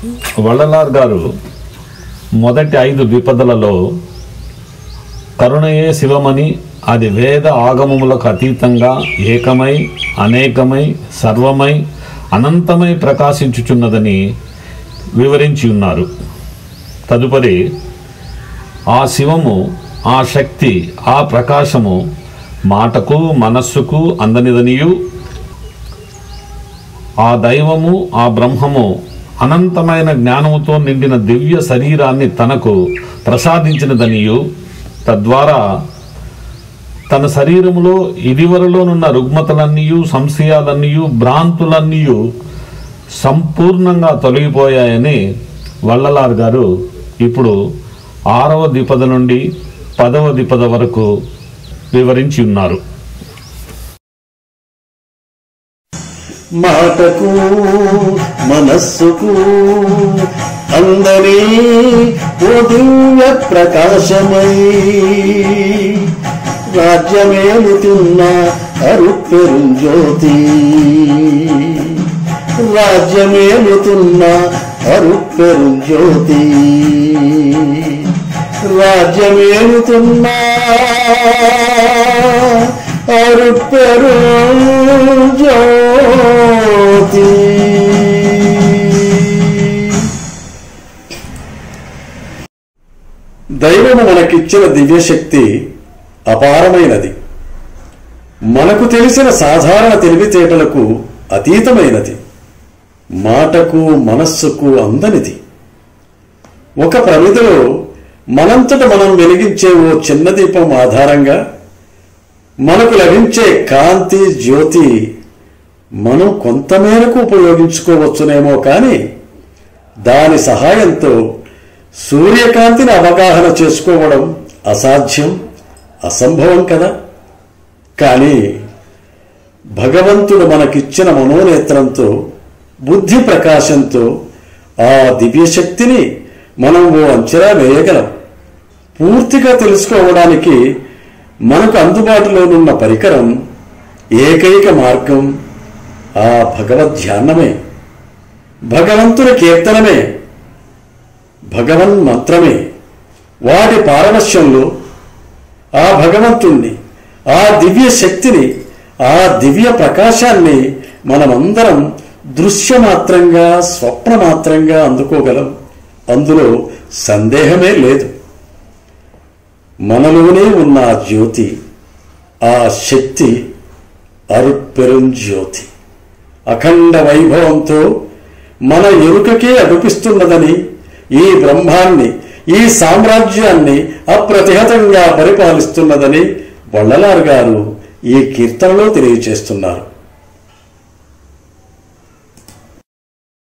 వள்ளలార్ గారు మొదటి ఐదు విపదలలో కరుణయే శివమని అది వేద ఆగమములకు అతీతంగా ఏకమై అనేకమై సర్వమై అనంతమై ప్రకాశించుచున్నదని వివరించి ఉన్నారు తదుపరి ఆ శివము ఆ శక్తి ఆ ప్రకాశము మాటకు మనస్సుకు అందనిదనియు ఆ దైవము ఆ బ్రహ్మము అనంతమైన జ్ఞానముతో నిండిన దివ్య శరీరాన్ని తనకు ప్రసాదించినదనియు తద్వారా తన శరీరములో ఇదివరలోనున్న రుగ్మతలన్నీయు సంశయాలన్నీయు భ్రాంతులన్నీయు సంపూర్ణంగా తొలగిపోయాయని వల్లలార్ గారు ఇప్పుడు ఆరవ ద్విపద నుండి పదవ ద్విపద వరకు వివరించి ఉన్నారు మాటకు మనస్సుకు అందని ఓ దివ్య ప్రకాశమై రాజ్యమేలుతున్న అరుపెరుంజ్యోతి రాజ్యమేలుతున్న అరుపెరుంజ్యోతి రాజ్యమేలుతున్న అరుపెరుంజ్యోతి దైవము మనకిచ్చిన దివ్యశక్తి అపారమైనది మనకు తెలిసిన సాధారణ తెలివితేటలకు అతీతమైనది మాటకు మనస్సుకు అందనిది ఒక ప్రమిదలో మనంతట మనం వెలిగించే ఓ చిన్న దీపం ఆధారంగా మనకు లభించే కాంతి జ్యోతి మనం కొంతమేరకు ఉపయోగించుకోవచ్చునేమో కానీ దాని సహాయంతో సూర్యకాంతిని అవగాహన చేసుకోవడం అసాధ్యం అసంభవం కదా కానీ భగవంతుడు మనకిచ్చిన మనోనేత్రంతో బుద్ధి ప్రకాశంతో ఆ దివ్యశక్తిని మనం ఓ అంచనా వేయగలం పూర్తిగా తెలుసుకోవడానికి మనకు అందుబాటులోనున్న పరికరం ఏకైక మార్గం ఆ భగవద్ ధ్యానమే భగవంతుని కీర్తనమే భగవన్ మంత్రమే వాటి పారవశ్యంలో ఆ భగవంతుణ్ణి ఆ దివ్య శక్తిని ఆ దివ్య ప్రకాశాన్ని మనమందరం దృశ్యమాత్రంగా స్వప్నమాత్రంగా అందుకోగలం అందులో సందేహమే లేదు మనలోనే ఉన్న ఆ జ్యోతి ఆ శక్తి అరుపెరుంజ్యోతి అఖండ వైభవంతో మన ఎరుకకే అడుపిస్తున్నదని ఈ బ్రహ్మాన్ని ఈ సామ్రాజ్యాన్ని అప్రతిహతంగా పరిపాలిస్తున్నదని వள்ளలార్ గారు ఈ కీర్తనలో తెలియచేస్తున్నారు